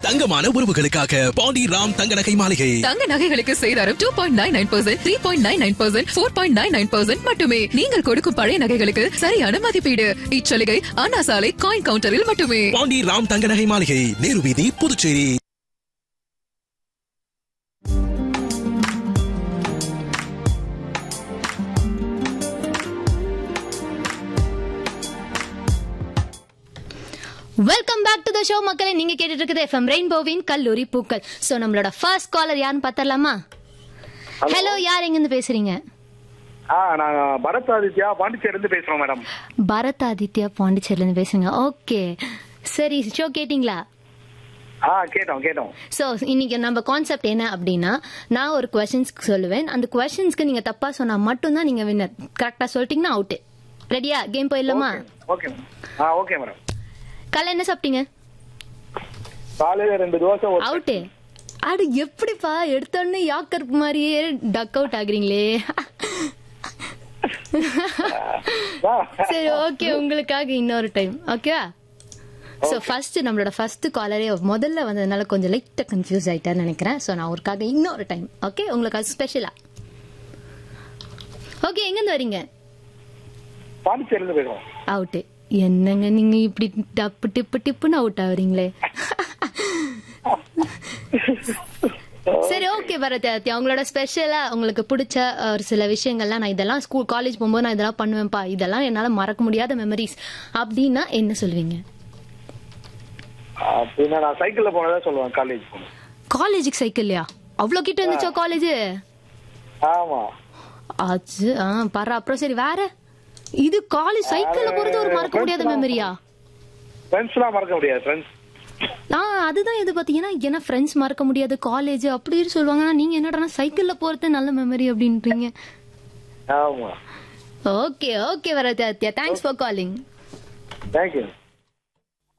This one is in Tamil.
தங்கமான உறவுகளுக்காக பாண்டி ராம் தங்க நகை மாளிகை தங்க நகைகளுக்கு சேதாரம் two point nine nine percent three point nine nine percent four point nine nine percent மட்டுமே நீங்கள் கொடுக்கும் பழைய நகைகளுக்கு சரியான மதிப்பீடு இச்சலுகை அண்ணா சாலை காயின் கவுண்டரில் மட்டுமே பாண்டி ராம் தங்க நகை மாளிகை நேரு வீதி Puducherry welcome back to the show மக்களே நீங்க கேட்டுட்டு இருக்குது எஃப்எம் ரெயின்போவின் கல்லூரி பூக்கள் சோ நம்மளோட ஃபர்ஸ்ட் காலர் யாருன்னு பார்த்தரலாமா ஹலோ யார் எங்க இருந்து பேசுறீங்க ஆ நான் பரத் ஆதித்யா பாண்டிச்சேரி இருந்து பேசுறோம் மேடம் பரத் ஆதித்யா பாண்டிச்சேரில இருந்து பேசுங்க ஓகே சரி ஷோ கேட்டிங்களா ஆ கேட்டோம் கேட்டோம் ஸோ இன்னைக்கு நம்ம கான்செப்ட் என்ன அப்படின்னா நான் ஒரு கொஷின்ஸ் சொல்லுவேன் அந்த கொஷின்ஸ்க்கு நீங்க தப்பா சொன்னா மட்டும்தான் நீங்க வின்னர் கரெக்டா சொல்லிட்டீங்கன்னா அவுட்டு ரெடியா கேம் போயிடலாமா ஓகே ஆ ஓகே மேடம் காலைல என்ன சாப்பிட்டீங்க காலையில ரெண்டு தோசை ஒரு அவுட்டு அடு எப்படிப்பா எடுத்தோடனே யாக்கர் மாதிரியே டக் அவுட் ஆகுறீங்களே ஆ, சரி ஓகே உங்களுக்காக இன்னொரு டைம் ஓகேவா ஸோ ஃபர்ஸ்ட் நம்மளோட ஃபர்ஸ்ட் காலரே முதல்ல வந்ததுனால கொஞ்சம் லைட்டாக கன்ஃபியூஸ் ஆயிட்டான்னு நினைக்கிறேன் ஸோ நான் ஒருக்காக இன்னொரு டைம் ஓகே உங்களுக்காக ஸ்பெஷலா ஓகே எங்கேருந்து வரீங்க பாண்டிச்சேரி இருந்து பேசுறோம் அவுட்டு என்னங்க நீங்க இப்படி டப்பு டிப்பு டிப்புன்னு அவுட் ஆகுறீங்களே சரி ஓகே பரத்யாத்யா உங்களோட ஸ்பெஷலா உங்களுக்கு பிடிச்ச ஒரு சில விஷயங்கள்லாம் நான் இதெல்லாம் ஸ்கூல் காலேஜ் போகும்போது நான் இதெல்லாம் பண்ணுவேன்ப்பா இதெல்லாம் என்னால மறக்க முடியாத மெமரிஸ் அப்படின்னா என்ன சொல்வீங்க அப்படின்னா நான் சைக்கிள்ல போனதா சொல்லுவேன் காலேஜ் போனேன் காலேஜுக்கு சைக்கிள்லையா அவ்வளோ கிட்ட இருந்துச்சோ காலேஜ் ஆமா ஆச்சு ஆ பரா அப்புறம் சரி வேற இது காலேஜ் சைக்கிள்ல போறது ஒரு மறக்க முடியாத மெமரியா ஃப்ரெண்ட்ஸ்லாம் மறக்க முடியாது ஃப்ரெண்ட்ஸ் ஆ அதுதான் இது பாத்தீங்கன்னா ஏன்னா ஃப்ரெண்ட்ஸ் மறக்க முடியாது காலேஜ் அப்படின்னு சொல்லுவாங்க ஆனா நீங்க என்னடா சைக்கிள்ல போறது நல்ல மெமரி அப்படின்றீங்க ஆமா ஓகே ஓகே வரத்யா தேங்க்ஸ் ஃபார் காலிங் தேங்க்யூ